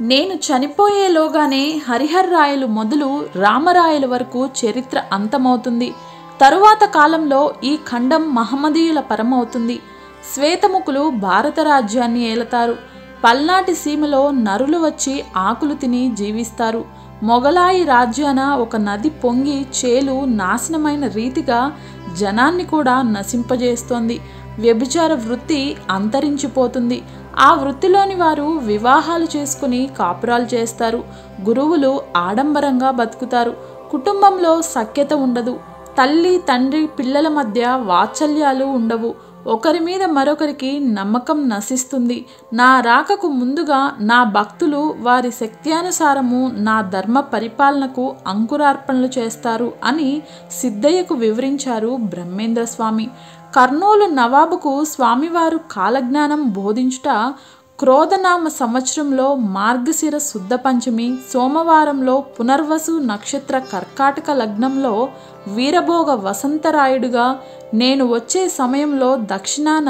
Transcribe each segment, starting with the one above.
నేను చనిపోయేలోగానే హరిహర్ రాయలు మొదలు రామరాయల వరకు చరిత్ర అంతమవుతుంది తరువాత కాలంలో ఈ ఖండం మహమ్మదీయుల పరమవుతుంది శ్వేతముఖులు భారత రాజ్యాన్ని ఏలతారు పల్నాటి సీమలో నరులు వచ్చి ఆకులు తిని జీవిస్తారు మొగలాయి రాజ్యాన ఒక నది పొంగి చేలు నాశనమైన రీతిగా జనాన్ని కూడా నశింపజేస్తోంది వ్యభిచార వృత్తి అంతరించిపోతుంది ఆ వృత్తిలోని వారు వివాహాలు చేసుకుని కాపురాలు చేస్తారు గురువులు ఆడంబరంగా బతుకుతారు కుటుంబంలో సఖ్యత ఉండదు తల్లి తండ్రి పిల్లల మధ్య వాత్సల్యాలు ఉండవు ఒకరి మీద మరొకరికి నమ్మకం నశిస్తుంది నా రాకకు ముందుగా నా భక్తులు వారి శక్త్యానుసారము నా ధర్మ పరిపాలనకు అంకురార్పణలు చేస్తారు అని సిద్ధయ్యకు వివరించారు బ్రహ్మేంద్ర స్వామి కర్నూలు నవాబుకు స్వామివారు కాలజ్ఞానం బోధించుట క్రోధనామ సంవత్సరంలో మార్గశిర శుద్ధ పంచమి సోమవారంలో పునర్వసు నక్షత్ర కర్కాటక లగ్నంలో వీరభోగ వసంతరాయుడుగా నేను వచ్చే సమయంలో దక్షిణాన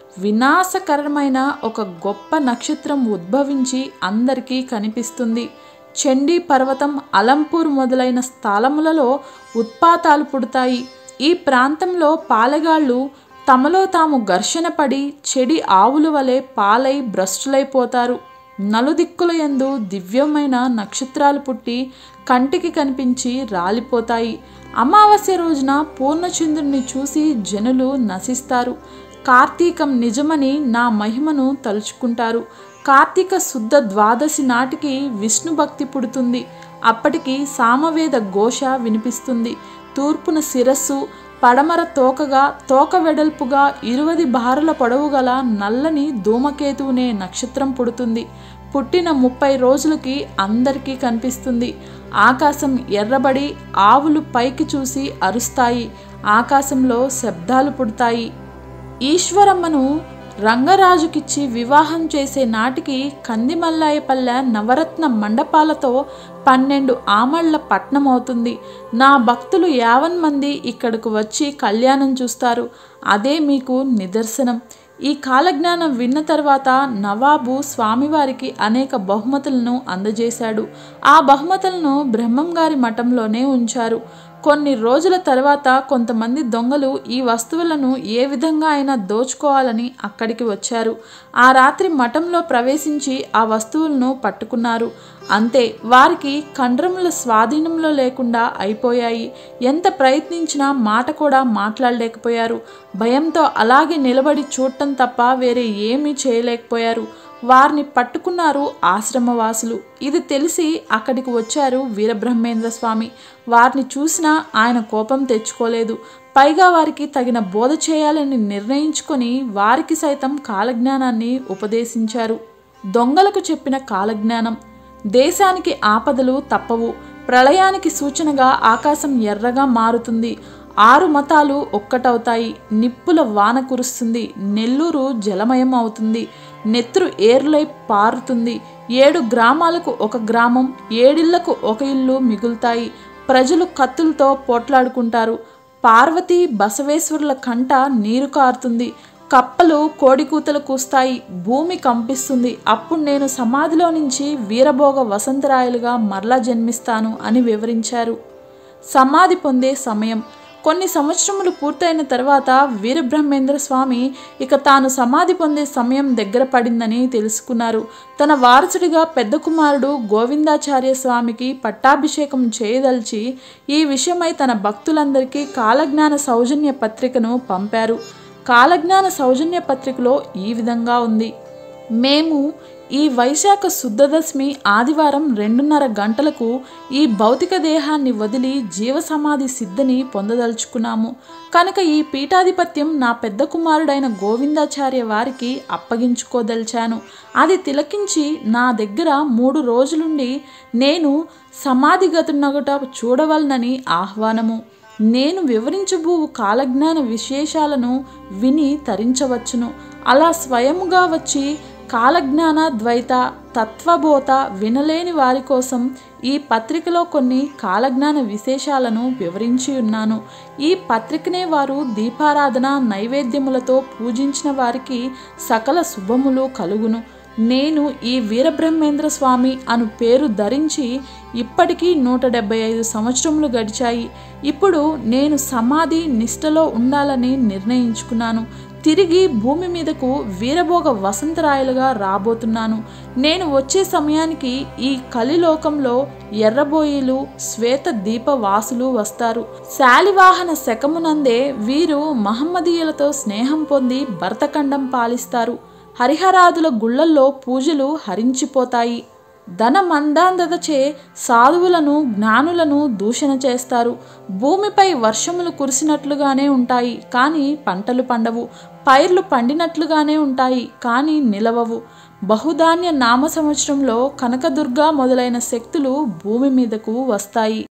వినాశకరమైన ఒక గొప్ప నక్షత్రం ఉద్భవించి అందరికీ కనిపిస్తుంది చండీ పర్వతం అలంపూర్ మొదలైన స్థలములలో ఉత్పాతాలు పుడతాయి ఈ ప్రాంతంలో పాలెగాళ్ళు తమలో తాము ఘర్షణ పడి చెడి ఆవుల వలె పాలై భ్రష్టులైపోతారు నలుదిక్కుల యందు దివ్యమైన నక్షత్రాలు పుట్టి కంటికి కనిపించి రాలిపోతాయి అమావాస్య రోజున పూర్ణచంద్రుని చూసి జనులు నశిస్తారు కార్తీకం నిజమని నా మహిమను తలుచుకుంటారు కార్తీక శుద్ధ ద్వాదశి నాటికి విష్ణు భక్తి పుడుతుంది అప్పటికి సామవేద ఘోష వినిపిస్తుంది తూర్పున శిరస్సు పడమర తోకగా తోక వెడల్పుగా ఇరువది బారుల పొడవు గల నల్లని ధూమకేతువునే నక్షత్రం పుడుతుంది పుట్టిన ముప్పై రోజులకి అందరికీ కనిపిస్తుంది ఆకాశం ఎర్రబడి ఆవులు పైకి చూసి అరుస్తాయి ఆకాశంలో శబ్దాలు పుడతాయి ఈశ్వరమ్మను రంగరాజుకిచ్చి వివాహం చేసే నాటికి కందిమల్లాయపల్లె నవరత్న మండపాలతో పన్నెండు ఆమళ్ల పట్నం అవుతుంది నా భక్తులు యావన్ మంది ఇక్కడకు వచ్చి కళ్యాణం చూస్తారు అదే మీకు నిదర్శనం ఈ కాలజ్ఞానం విన్న తర్వాత నవాబు స్వామివారికి అనేక బహుమతులను అందజేశాడు ఆ బహుమతులను బ్రహ్మంగారి మఠంలోనే ఉంచారు కొన్ని రోజుల తర్వాత కొంతమంది దొంగలు ఈ వస్తువులను ఏ విధంగా అయినా దోచుకోవాలని అక్కడికి వచ్చారు ఆ రాత్రి మఠంలో ప్రవేశించి ఆ వస్తువులను పట్టుకున్నారు అంతే వారికి కండ్రముల స్వాధీనంలో లేకుండా అయిపోయాయి ఎంత ప్రయత్నించినా మాట కూడా మాట్లాడలేకపోయారు భయంతో అలాగే నిలబడి చూడటం తప్ప వేరే ఏమీ చేయలేకపోయారు వారిని పట్టుకున్నారు ఆశ్రమవాసులు ఇది తెలిసి అక్కడికి వచ్చారు వీరబ్రహ్మేంద్ర స్వామి వారిని చూసినా ఆయన కోపం తెచ్చుకోలేదు పైగా వారికి తగిన బోధ చేయాలని నిర్ణయించుకొని వారికి సైతం కాలజ్ఞానాన్ని ఉపదేశించారు దొంగలకు చెప్పిన కాలజ్ఞానం దేశానికి ఆపదలు తప్పవు ప్రళయానికి సూచనగా ఆకాశం ఎర్రగా మారుతుంది ఆరు మతాలు ఒక్కటవుతాయి నిప్పుల వాన కురుస్తుంది నెల్లూరు జలమయం అవుతుంది నెత్రు ఏర్లై పారుతుంది ఏడు గ్రామాలకు ఒక గ్రామం ఏడిళ్లకు ఒక ఇల్లు మిగులుతాయి ప్రజలు కత్తులతో పోట్లాడుకుంటారు పార్వతి బసవేశ్వరుల కంట నీరు కారుతుంది కప్పలు కోడికూతలు కూస్తాయి భూమి కంపిస్తుంది అప్పుడు నేను సమాధిలో నుంచి వీరభోగ వసంతరాయలుగా మరలా జన్మిస్తాను అని వివరించారు సమాధి పొందే సమయం కొన్ని సంవత్సరములు పూర్తయిన తర్వాత వీరబ్రహ్మేంద్ర స్వామి ఇక తాను సమాధి పొందే సమయం దగ్గర పడిందని తెలుసుకున్నారు తన వారసుడిగా పెద్ద కుమారుడు గోవిందాచార్య స్వామికి పట్టాభిషేకం చేయదలిచి ఈ విషయమై తన భక్తులందరికీ కాలజ్ఞాన సౌజన్య పత్రికను పంపారు కాలజ్ఞాన సౌజన్య పత్రికలో ఈ విధంగా ఉంది మేము ఈ వైశాఖ శుద్ధదశమి ఆదివారం రెండున్నర గంటలకు ఈ భౌతిక దేహాన్ని వదిలి జీవసమాధి సిద్ధిని పొందదలుచుకున్నాము కనుక ఈ పీఠాధిపత్యం నా పెద్ద కుమారుడైన గోవిందాచార్య వారికి అప్పగించుకోదలిచాను అది తిలకించి నా దగ్గర మూడు రోజులుండి నేను సమాధిగతునగుట చూడవలనని ఆహ్వానము నేను వివరించబూ కాలజ్ఞాన విశేషాలను విని తరించవచ్చును అలా స్వయముగా వచ్చి కాలజ్ఞాన ద్వైత తత్వబోధ వినలేని వారి కోసం ఈ పత్రికలో కొన్ని కాలజ్ఞాన విశేషాలను వివరించి ఉన్నాను ఈ పత్రికనే వారు దీపారాధన నైవేద్యములతో పూజించిన వారికి సకల శుభములు కలుగును నేను ఈ వీరబ్రహ్మేంద్ర స్వామి అను పేరు ధరించి ఇప్పటికీ నూట డెబ్బై ఐదు సంవత్సరములు గడిచాయి ఇప్పుడు నేను సమాధి నిష్టలో ఉండాలని నిర్ణయించుకున్నాను తిరిగి భూమి మీదకు వీరభోగ వసంతరాయలుగా రాబోతున్నాను నేను వచ్చే సమయానికి ఈ కలిలోకంలో ఎర్రబోయిలు శ్వేత దీపవాసులు వస్తారు శాలివాహన శకమునందే వీరు మహమ్మదీయులతో స్నేహం పొంది భరతఖండం పాలిస్తారు హరిహరాదుల గుళ్ళల్లో పూజలు హరించిపోతాయి ధన మందాంధతచే సాధువులను జ్ఞానులను దూషణ చేస్తారు భూమిపై వర్షములు కురిసినట్లుగానే ఉంటాయి కానీ పంటలు పండవు పైర్లు పండినట్లుగానే ఉంటాయి కానీ నిలవవు బహుధాన్య నామ సంవత్సరంలో కనకదుర్గ మొదలైన శక్తులు భూమి మీదకు వస్తాయి